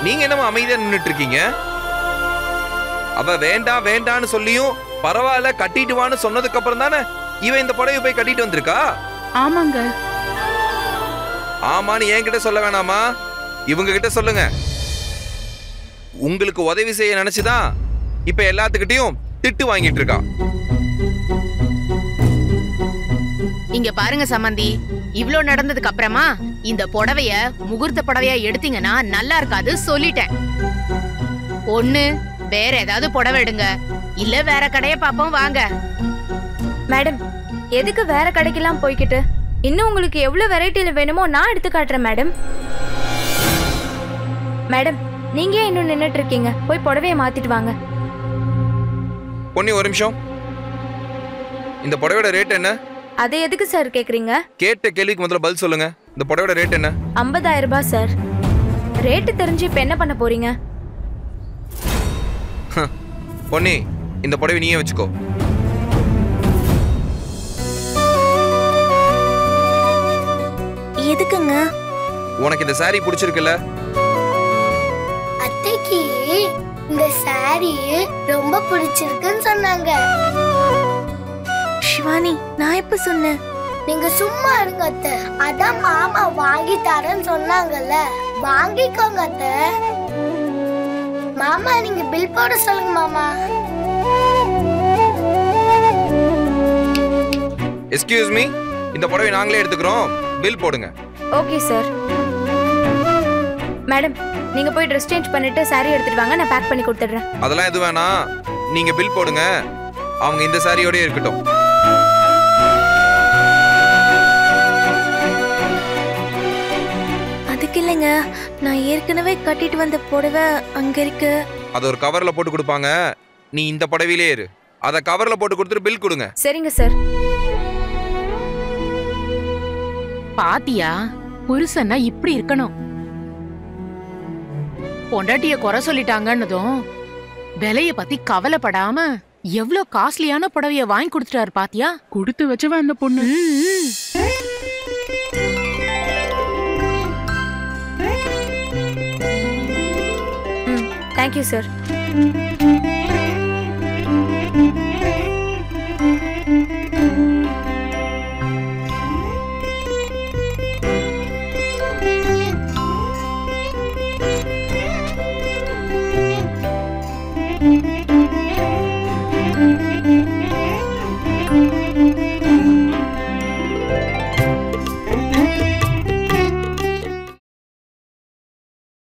நீங்க என்னமா அமைதியா நின்னுட்டு இருக்கீங்க அவ வேண்டாம் வேண்டான்னு சொல்லியும் பரவாயில்ல கட்டிட்டு வான்னு சொன்னதுக்கு அப்புறம் தானே இவன் இந்த புடவை போய் கட்டிட்டு வந்திருக்கா ஆமாங்க ஆமான்னு என்கிட்ட சொல்ல வேணாமா இவங்க கிட்ட சொல்லுங்க உங்களுக்கு உதவி செய்ய நினைச்சுதான் இப்ப எல்லாத்துக்கிட்டையும் திட்டு வாங்கிட்டு இருக்கா இங்க பாருங்க சம்மந்தி இவ்ளோ நடந்ததுக்கு அப்புறமா இந்த புடவைய முகூர்த்த புடவையா எடுத்தீங்கன்னா நல்லா இருக்காது சொல்லிட்டேன் ஒண்ணு வேற ஏதாவது புடவை எடுங்க இல்ல வேற கடைய பாப்போம் வாங்க மேடம் எதுக்கு வேற கடைக்கெல்லாம் போய்க்கிட்டு இன்னும் உங்களுக்கு எவ்வளவு வெரைட்டில வேணுமோ நான் எடுத்து காட்டுறேன் மேடம் மேடம் நீங்க ஏன் இன்னும் நின்னுட்டு இருக்கீங்க போய் புடவைய மாத்திட்டு வாங்க பொன்னி ஒரு நிமிஷம் இந்த புடவையோட ரேட் என்ன அதை எதுக்கு சார் கேக்குறீங்க கேட்ட கேள்விக்கு முதல்ல பதில் சொல்லுங்க இந்த புடவையோட ரேட் என்ன ஐம்பதாயிரம் ரூபாய் சார் ரேட்டு தெரிஞ்சு இப்ப என்ன பண்ண போறீங்க பொன்னி இந்த புடவை நீயே வச்சுக்கோ எதுக்குங்க உனக்கு இந்த saree பிடிச்சிருக்குல்ல அத்தைக்கு இந்த சாரி ரொம்ப பிடிச்சிருக்குன்னு சொன்னாங்க சிவானி நான் எப்ப சொன்னேன் நீங்க சும்மா இருங்க அத்தை அதான் மாமா வாங்கி தரேன்னு சொன்னாங்கல்ல வாங்கிக்கோங்க அத்தை மாமா நீங்க பில் போட சொல்லுங்க மாமா எஸ்கியூஸ் மீ இந்த புடவை நாங்களே எடுத்துக்கிறோம் பில் போடுங்க ஓகே சார் மேடம் நீங்க போய் ட்ரெஸ் சேஞ்ச் பண்ணிட்டு saree எடுத்துட்டு வாங்க நான் பேக் பண்ணி கொடுத்துட்றேன் அதெல்லாம் எது வேணாம் நீங்க பில் போடுங்க அவங்க இந்த சாரியோடய இருக்கட்டும் அதுக்கு இல்லைங்க நான் ஏற்கனவே கட்டிட்டு வந்த புடவை அங்க இருக்கு அதை ஒரு கவர்ல போட்டு கொடுப்பாங்க நீ இந்த புடவையிலே இரு அதை கவர்ல போட்டு கொடுத்துட்டு பில் கொடுங்க சரிங்க சார் பாத்தியா புருஷன்னா இப்படி இருக்கணும் பொண்டாட்டிய குறை சொல்லிட்டாங்கன்னதும் விலைய பத்தி கவலைப்படாம எவ்ளோ காஸ்ட்லியான புடவைய வாங்கி கொடுத்துட்டாரு பாத்தியா கொடுத்து வச்சவ அந்த பொண்ணு ம். ம் தேங்க்யூ சார்